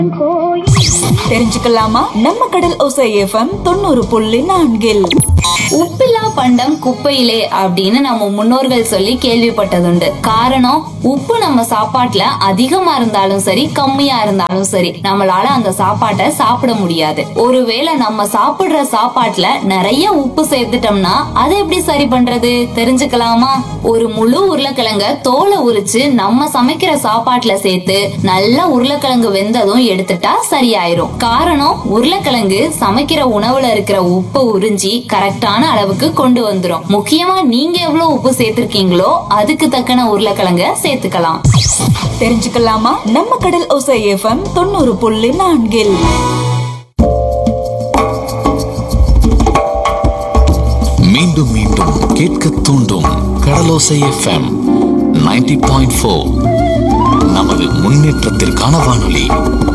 தெரிஞ்சுக்கலாமா நம்ம கடல் ஓசை எஃப்எம் தொண்ணூறு புள்ளி நான்கில் உப்பில்லா பண்டம் குப்பையிலே அப்படின்னு நம்ம முன்னோர்கள் சொல்லி கேள்விப்பட்டதுண்டு காரணம் உப்பு நம்ம சாப்பாட்டுல அதிகமா இருந்தாலும் சரி கம்மியா இருந்தாலும் சரி நம்மளால அந்த சாப்பாட்டை சாப்பிட முடியாது ஒருவேளை நம்ம சாப்பிடுற சாப்பாட்டுல நிறைய உப்பு சேர்த்துட்டோம்னா அதை எப்படி சரி பண்றது தெரிஞ்சுக்கலாமா ஒரு முழு உருளைக்கிழங்க தோலை உரிச்சு நம்ம சமைக்கிற சாப்பாட்டுல சேர்த்து நல்லா உருளைக்கிழங்கு வெந்ததும் எடுத்துட்டா சரியாயிரும் காரணம் உருளைக்கிழங்கு சமைக்கிற உணவுல இருக்கிற உப்பு உறிஞ்சி கரெக்டான அளவுக்கு கொண்டு வந்துரும் முக்கியமா நீங்க எவ்வளவு உப்பு சேர்த்திருக்கீங்களோ அதுக்கு தக்கன உருளைக்கிழங்க சேர்த்துக்கலாம் தெரிஞ்சுக்கலாமா நம்ம கடல் ஓசை எஃப்எம் தொண்ணூறு புள்ளி நான்கில் மீண்டும் மீண்டும் கேட்க தூண்டும் கடலோசை எஃப்எம் 90.4 பாயிண்ட் நமது முன்னேற்றத்திற்கான வானொலி